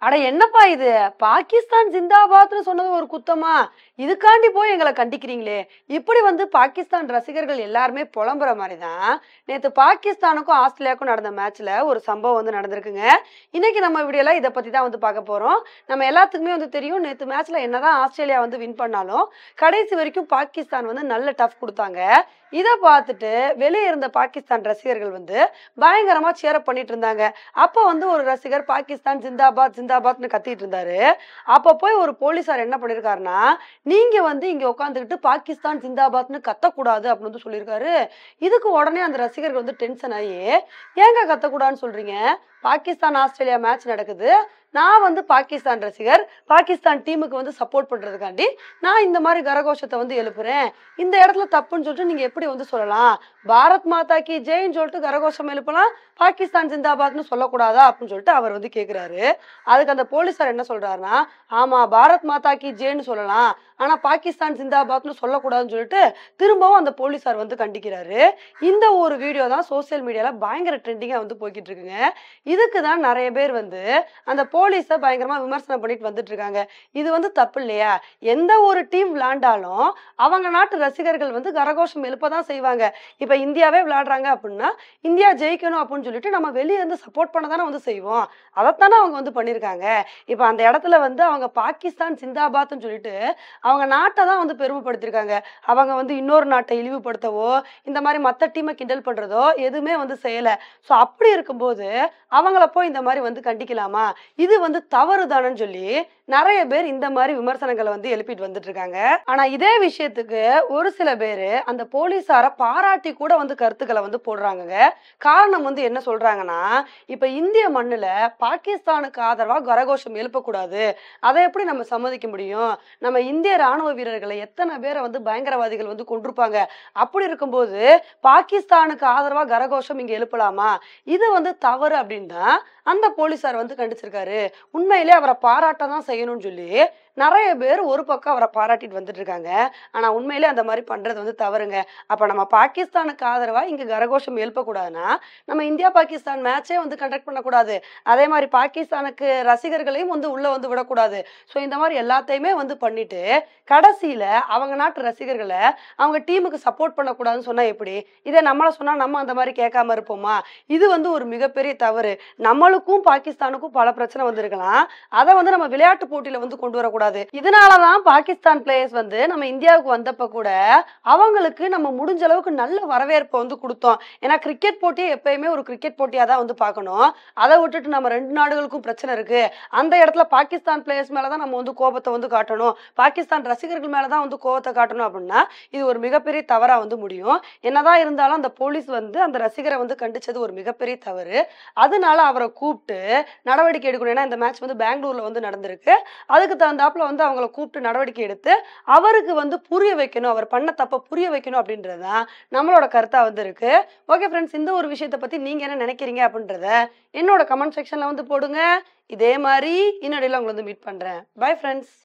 அட என்னப்பா இது பாகிஸ்தான் ஜிந்தாபாத்னு சொன்னது ஒரு குத்தமா இதுக்காண்டி போய் எங்களை கண்டிக்கிறீங்களே இப்படி வந்து பாகிஸ்தான் ரசிகர்கள் எல்லாருமே புலம்புற மாதிரி தான் நேற்று பாகிஸ்தானுக்கும் ஆஸ்திரேலியாவுக்கும் நடந்த மேட்ச்ல ஒரு சம்பவம் வந்து நடந்திருக்குங்க இன்னைக்கு நம்ம வீடியோல இதை பத்தி தான் வந்து பார்க்க போறோம் நம்ம எல்லாத்துக்குமே வந்து தெரியும் நேற்று மேட்ச்ல என்னதான் ஆஸ்திரேலியா வந்து வின் பண்ணாலும் கடைசி வரைக்கும் பாகிஸ்தான் வந்து நல்ல டஃப் கொடுத்தாங்க இதை பார்த்துட்டு வெளியே இருந்த பாகிஸ்தான் ரசிகர்கள் வந்து பயங்கரமா சேரப் பண்ணிட்டு இருந்தாங்க அப்போ வந்து ஒரு ரசிகர் பாகிஸ்தான் ஜிந்தாபாத் ஜிந்தாபாத்னு கத்திட்டு இருந்தாரு அப்போ போய் ஒரு போலீஸார் என்ன பண்ணிருக்காருன்னா நீங்க வந்து இங்க உட்காந்துக்கிட்டு பாகிஸ்தான் ஜிந்தாபாத்னு கத்தக்கூடாது அப்படின்னு வந்து சொல்லியிருக்காரு இதுக்கு உடனே அந்த ரசிகர்கள் வந்து டென்ஷன் ஆகி ஏங்க கத்தக்கூடாதுன்னு சொல்றீங்க பாகிஸ்தான் ஆஸ்திரேலியா மேட்ச் நடக்குது நான் வந்து பாகிஸ்தான் ரசிகர் பாகிஸ்தான் டீமுக்கு வந்து சப்போர்ட் பண்றதுக்காண்டி நான் இந்த மாதிரி கரகோஷத்தை வந்து எழுப்புறேன் இந்த இடத்துல தப்புன்னு சொல்லிட்டு நீங்க எப்படி வந்து சொல்லலாம் பாரத் மாதா கி ஜெயின்னு சொல்லிட்டு கரகோஷம் எழுப்பலாம் பாகிஸ்தான் ஜிந்தாபாத்னு சொல்லக்கூடாதா அப்படின்னு சொல்லிட்டு அவர் வந்து கேக்குறாரு அதுக்கு அந்த போலீஸார் என்ன சொல்றாருன்னா ஆமா பாரத் மாதா கி ஜெயின்னு சொல்லலாம் ஆனா பாகிஸ்தான் ஜிந்தாபாத்னு சொல்லக்கூடாதுன்னு சொல்லிட்டு திரும்பவும் அந்த போலீஸார் வந்து கண்டிக்கிறாரு இந்த ஒரு வீடியோ தான் சோசியல் மீடியால பயங்கர ட்ரெண்டிங்கா வந்து போய்கிட்டு இருக்குங்க இதுக்கு தான் நிறைய பேர் வந்து அந்த போலீஸை பயங்கரமா விமர்சனம் பண்ணிட்டு வந்துட்டு இருக்காங்க இது வந்து தப்பு இல்லையா எந்த ஒரு டீம் விளையாண்டாலும் அவங்க நாட்டு ரசிகர்கள் வந்து கரகோஷம் எழுப்ப தான் செய்வாங்க இப்ப இந்தியாவே விளையாடுறாங்க அப்படின்னா இந்தியா ஜெயிக்கணும் அப்படின்னு சொல்லிட்டு நம்ம வெளியே இருந்து சப்போர்ட் பண்ண தானே வந்து செய்வோம் அதைத்தானே அவங்க வந்து பண்ணியிருக்காங்க இப்போ அந்த இடத்துல வந்து அவங்க பாகிஸ்தான் சிந்தாபாத்னு சொல்லிட்டு அவங்க நாட்டை தான் வந்து பெருமைப்படுத்திருக்காங்க அவங்க வந்து இன்னொரு நாட்டை இழிவுபடுத்தவோ இந்த மாதிரி மற்ற டீமை கிண்டல் பண்றதோ எதுவுமே வந்து செய்யலை ஸோ அப்படி இருக்கும்போது அவங்கள போய் இந்த மாதிரி வந்து கண்டிக்கலாமா இது வந்து தவறு தானேன்னு சொல்லி நிறைய பேர் இந்த மாதிரி விமர்சனங்களை வந்து எழுப்பிட்டு வந்துட்டு இருக்காங்க ஆனா இதே விஷயத்துக்கு ஒரு சில பேர் அந்த போலீஸார பாராட்டி கூட வந்து கருத்துக்களை வந்து போடுறாங்கங்க காரணம் வந்து என்ன சொல்றாங்கன்னா இப்ப இந்திய மண்ணுல பாகிஸ்தானுக்கு ஆதரவா கரகோஷம் எழுப்பக்கூடாது அதை எப்படி நம்ம சம்மதிக்க முடியும் நம்ம இந்திய ராணுவ வீரர்களை எத்தனை பேரை வந்து பயங்கரவாதிகள் வந்து கொண்டிருப்பாங்க அப்படி இருக்கும்போது பாகிஸ்தானுக்கு ஆதரவா கரகோஷம் இங்க எழுப்பலாமா இது வந்து தவறு அப்படின்னு தான் அந்த போலீஸார் வந்து கண்டிச்சிருக்காரு உண்மையிலே அவரை பாராட்ட தான் செய்யணும்னு சொல்லி நிறைய பேர் ஒரு பக்கம் அவரை பாராட்டிட்டு வந்துட்டு இருக்காங்க ஆனா உண்மையிலே அந்த மாதிரி பண்றது வந்து தவறுங்க அப்ப நம்ம பாகிஸ்தானுக்கு ஆதரவா இங்க கரகோஷம் எழுப்பக்கூடாதுன்னா நம்ம இந்தியா பாகிஸ்தான் மேட்சே வந்து கண்டக்ட் பண்ணக்கூடாது அதே மாதிரி பாகிஸ்தானுக்கு ரசிகர்களையும் வந்து உள்ள வந்து விடக்கூடாது ஸோ இந்த மாதிரி எல்லாத்தையுமே வந்து பண்ணிட்டு கடைசியில அவங்க நாட்டு ரசிகர்களை அவங்க டீமுக்கு சப்போர்ட் பண்ணக்கூடாதுன்னு சொன்னா எப்படி இதே நம்மளை சொன்னா நம்ம அந்த மாதிரி கேட்காம இருப்போமா இது வந்து ஒரு மிகப்பெரிய தவறு நம்மளுக்கும் பாகிஸ்தானுக்கும் பல பிரச்சனை வந்திருக்கலாம் அதை வந்து நம்ம விளையாட்டு போட்டியில வந்து கொண்டு வரக்கூடாது இதனாலதான் பாகிஸ்தான் பிளேயர்ஸ் வந்து நம்ம இந்தியாவுக்கு வந்தப்ப கூட அவங்களுக்கு நம்ம முடிஞ்ச அளவுக்கு நல்ல வரவேற்பை வந்து கொடுத்தோம் ஏன்னா கிரிக்கெட் போட்டியை எப்பயுமே ஒரு கிரிக்கெட் போட்டியா தான் வந்து பார்க்கணும் அதை விட்டுட்டு நம்ம ரெண்டு நாடுகளுக்கும் பிரச்சனை இருக்கு அந்த இடத்துல பாகிஸ்தான் பிளேயர்ஸ் மேலதான் நம்ம வந்து கோபத்தை வந்து காட்டணும் பாகிஸ்தான் ரசிகர்கள் மேலதான் வந்து கோபத்தை காட்டணும் அப்படின்னா இது ஒரு மிகப்பெரிய தவறா வந்து முடியும் என்னதான் இருந்தாலும் அந்த போலீஸ் வந்து அந்த ரசிகரை வந்து கண்டிச்சது ஒரு மிகப்பெரிய தவறு அதனால அவரை கூப்பிட்டு நடவடிக்கை எடுக்கணும் ஏன்னா இந்த மேட்ச் வந்து பெங்களூர்ல வந்து நடந்திருக்கு அதுக்கு தகுந்தாப்புல வந்து அவங்கள கூப்பிட்டு நடவடிக்கை எடுத்து அவருக்கு வந்து புரிய வைக்கணும் அவர் பண்ண தப்ப புரிய வைக்கணும் அப்படின்றது தான் நம்மளோட கருத்தா வந்து இருக்கு ஓகே ஃப்ரெண்ட்ஸ் இந்த ஒரு விஷயத்தை பத்தி நீங்க என்ன நினைக்கிறீங்க அப்படின்றத என்னோட கமெண்ட் செக்ஷன்ல வந்து போடுங்க இதே மாதிரி இன்னொடையில உங்களை வந்து மீட் பண்றேன் பை ஃப்ரெண்ட்ஸ்